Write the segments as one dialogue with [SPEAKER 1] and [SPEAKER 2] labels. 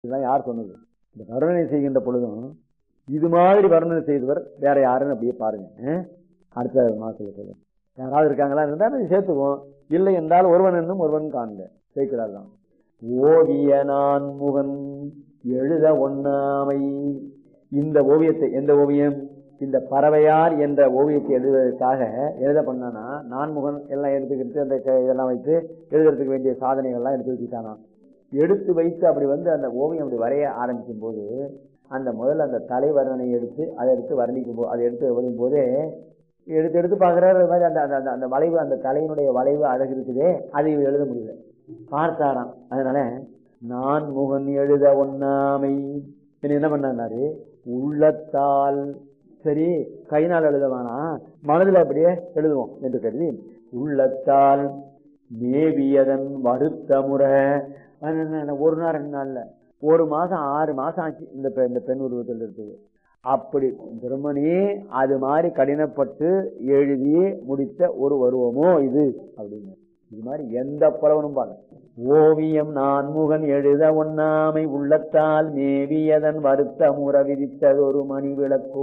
[SPEAKER 1] இதெல்லாம் யார் சொன்னது இந்த வர்ணனை செய்கின்ற பொழுதும் இது மாதிரி வர்ணனை செய்தவர் வேற யாருன்னு அப்படியே பாருங்க அஹ்? அடுத்த மாசத்துல சொல்லுங்க யாராவது இருக்காங்களா இருந்தால் அதை சேர்த்துக்குவோம் இல்லை என்றால் ஒருவன் என்னும் ஒருவன் காண்க சேர்க்கிறார் தான் ஓவிய நான் முகன் எழுத ஒண்ணாமை இந்த ஓவியத்தை எந்த ஓவியம் இந்த பறவையார் என்ற ஓவியத்தை எழுதுவதற்காக எழுத பண்ணானா நான்முகன் எல்லாம் எடுத்துக்கிட்டு அந்த க- இதெல்லாம் வைத்து எழுதுறதுக்கு வேண்டிய சாதனைகள்லாம் எடுத்து வச்சுட்டானா எடுத்து வைத்து அப்படி வந்து அந்த ஓவியம் அப்படி வரைய ஆரம்பிக்கும் போது அந்த முதல்ல அந்த தலைவர்ணனை எடுத்து அதை எடுத்து வர்ணிக்கும் போது அதை எடுத்து வரும் போதே எடுத்து எடுத்து பார்க்குறாரு அது மாதிரி அந்த அந்த- அந்த அந்த வளைவு அந்த தலையினுடைய வளைவு அழகு இருக்குதே அதை இவர் எழுத முடியல பார்த்தாராம் அதனால நான் முகன் எழுத ஒண்ணாமை என்ன என்ன பண்ணாரு உள்ளத்தால் சரி கைனால் எழுத வேணாம் மனதில் அப்படியே எழுதுவோம் என்று கருதி உள்ளத்தால் மேவியதன் வருத்த முறை அது என்ன, ஒரு நாள் ரெண்டு நாள்ல ஒரு மாசம் ஆறு மாசம் ஆச்சு இந்த பெ- இந்த பெண் உருவத்தில் இருக்குது அப்படி திருமணி அது மாதிரி கடினப்பட்டு எழுதி முடித்த ஒரு உருவமோ இது அப்படின்னு இது மாதிரி எந்த புலவனும் பாருங்க ஓவியம் நான்முகன் எழுத ஒண்ணாமை உள்ளத்தால் மேவியதன் வருத்த முற விதித்தது ஒரு மணி விளக்கோ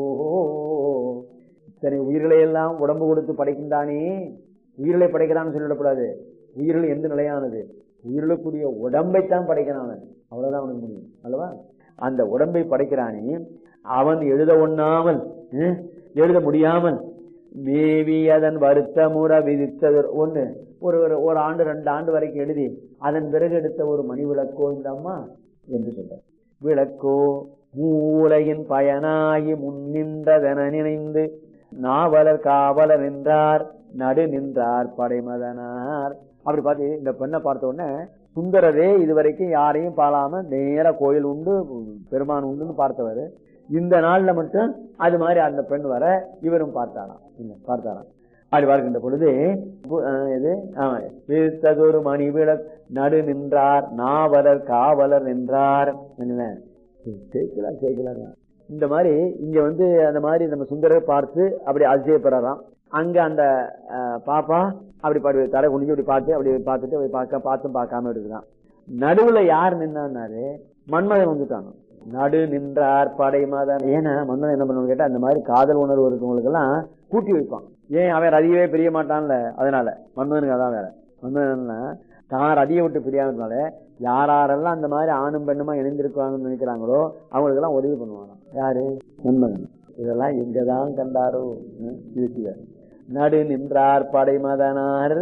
[SPEAKER 1] இத்தனை உயிர்களை எல்லாம் உடம்பு கொடுத்து படைக்கின்றானே உயிர்களை படைக்கிறான்னு சொல்லிடக்கூடாது உயிர்கள் எந்த நிலையானது உயிர்களுக்குரிய உடம்பைத்தான் படைக்கிறான் அவன் அவ்வளவுதான் அவனுக்கு முடியும் அல்லவா அந்த உடம்பை படைக்கிறானே அவன் எழுத ஒண்ணாமல் ஹம், எழுத முடியாமல் மேவி அதன் வருத்த முற விதித்தது ஒண்ணு ஒரு ஒரு ஒரு ஆண்டு ரெண்டு ஆண்டு வரைக்கும் எழுதி அதன் பிறகு எடுத்த ஒரு மணி விளக்கோ இந்த அம்மா என்று சொல்றார் விளக்கோ மூலையின் பயனாகி முன்னின்றதென நினைந்து நாவலர் காவலர் நின்றார் நடு நின்றார் படைமதனார் அப்படி பார்த்து இந்த பெண்ணை பார்த்த உடனே சுந்தரரே இதுவரைக்கும் யாரையும் பாழாம நேர கோயில் உண்டு பெருமான் உண்டுன்னு பார்த்தவர் இந்த நாள்ல மட்டும் அது மாதிரி அந்த பெண் வர இவரும் பார்த்தாராம் இல்ல, பார்த்தாராம் அப்படி பார்க்கின்ற பொழுது பு- அஹ், இது ஆமா, விழித்ததொரு மணி விளக் நடு நின்றார் நாவலர் காவலர் நின்றார் என்ன சேர்க்கலாம் சேர்க்கலாம் இந்த மாதிரி இங்க வந்து அந்த மாதிரி நம்ம சுந்தரர் பார்த்து அப்படி அதிசயப்படுறாராம் அங்க அந்த அஹ், பாப்பா அப்படி பாடி தலை குனிஞ்சு அப்படி பார்த்து அப்படி பார்த்துட்டு அப்படி பார்க்க பார்த்தும் பார்க்காம எடுக்கிறான் நடுவுல யார் நின்னாரு மன்மதன் வந்துட்டாங்க நடு நின்றார் படை மதன் ஏன்னா மன்மதன் என்ன பண்ணுவாங்க கேட்டா அந்த மாதிரி காதல் உணர்வு இருக்கவங்களுக்கு எல்லாம் கூட்டி வைப்பான் ஏன் அவன் ரதியவே பிரிய மாட்டான்ல அதனால மன்மதனுக்கு அதான் வேற மன்மதன்னா தான் ரதியை விட்டு பிரியாததுனால யாரெல்லாம் அந்த மாதிரி ஆணும் பெண்ணுமா இணைந்திருக்குவாங்கன்னு நினைக்கிறாங்களோ அவங்களுக்கெல்லாம் உதவி பண்ணுவாங்க யாரு மன்மதன் இதெல்லாம் எங்கதான் கண்டாரோ ம், யோசிக்க. நடு நின்றார் படைமதனார்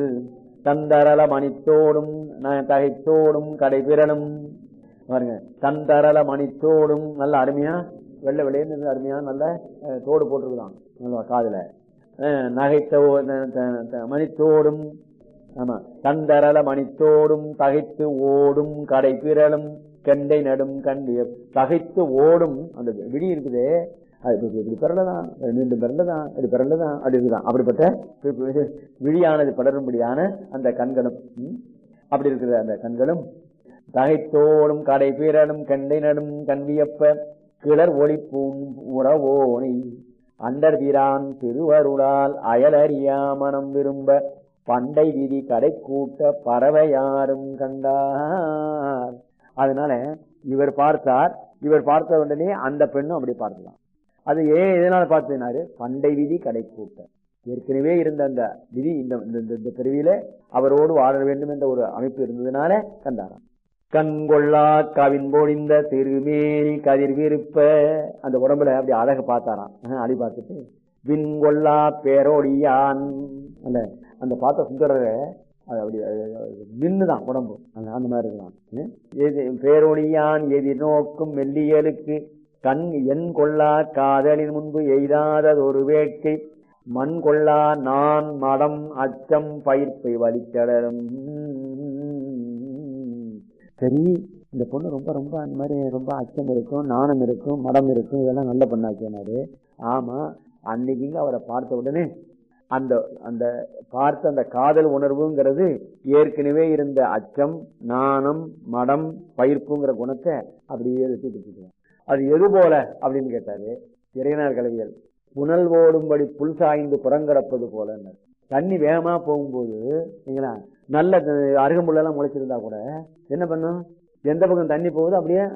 [SPEAKER 1] தந்தரல மணித்தோடும் ந- தகைத்தோடும் கடைபிரலும் பாருங்க தந்தரல மணித்தோடும் நல்ல அருமையா வெள்ளை வெளியே அருமையா நல்ல அஹ், தோடு போட்டிருக்குதான் நல்லா காதுல அஹ், நகைத்த ஓ- த- த- த- மணித்தோடும் ஆமா தந்தரல மணித்தோடும் தகைத்து ஓடும் கடைபிரலும் கெண்டை நடும் கண்டிய தகைத்து ஓடும் அந்த விடி இருக்குதே அது இப்படி இப்படி பிறந்ததான் மீண்டும் பிறந்ததான் இப்படி பிறந்ததான் அப்படி இருக்குதான் அப்படிப்பட்ட பி- பி- விழியானது படரும்படியான அந்த கண்களும் ம்? அப்படி இருக்கிற அந்த கண்களும் தகைத்தோடும் கடை பீரனும் கண்டை நடும் கண்வியப்ப கிளர் ஒளிப்பூம் உறவோனை அண்டர் வீரான் திருவருளால் அயலறியா மனம் விரும்ப பண்டை விதி கடை கூட்ட பறவையாரும் கண்டார் அதனால இவர் பார்த்தார் இவர் பார்த்த உடனே அந்த பெண்ணும் அப்படி பார்க்கலாம் அது ஏன் எதனால பார்த்ததுனாரு பண்டை விதி கடை கூட்ட ஏற்கனவே இருந்த அந்த விதி இந்த இந்த- இந்த- இந்த பிரிவில அவரோடு வாழ வேண்டும் என்ற ஒரு அமைப்பு இருந்ததுனால கண்டாராம் கண்கொள்ளா கவின் பொழிந்த திருமேனி கதிர் விருப்ப அந்த உடம்புல அப்படி அழகு பார்த்தாராம் ஆஹ், அடி பார்த்துட்டு விண்கொள்ளா பேரோடியான் அந்த அந்த பார்த்த சுந்தரரை அது அப்படி நின்னுதான் உடம்பு அந்த அந்த மாதிரி இருக்கலாம் ம்? எது பேரொழியான் எதிர்நோக்கும் மெல்லியலுக்கு கண் என் கொள்ளா காதலின் முன்பு எய்தாதது ஒரு வேட்கை மண் கொள்ளா நான் மடம் அச்சம் பயிர்ப்பை வலிக்கடலும் சரி இந்த பொண்ணு ரொம்ப ரொம்ப அந்த மாதிரி ரொம்ப அச்சம் இருக்கும் நாணம் இருக்கும் மடம் இருக்கும் இதெல்லாம் நல்ல பண்ணாச்சுனாரு ஆமா அன்னைக்குங்க அவரை பார்த்த உடனே அந்த அந்த பார்த்த அந்த காதல் உணர்வுங்கிறது ஏற்கனவே இருந்த அச்சம் நாணம் மடம் பயிர்ப்புங்கிற குணத்தை அப்படியே எடுத்துக்கிட்டு அது எது போல அப்படின்னு கேட்டாரு இறையனார் கலவியல் புனல் ஓடும்படி புல் சாய்ந்து புறங்கடப்பது போல தண்ணி வேகமா போகும்போது சரிங்களா நல்ல அருகம்புல்லெல்லாம் முளைச்சிருந்தா கூட என்ன பண்ணும் எந்த பக்கம் தண்ணி போகுதோ அப்படியே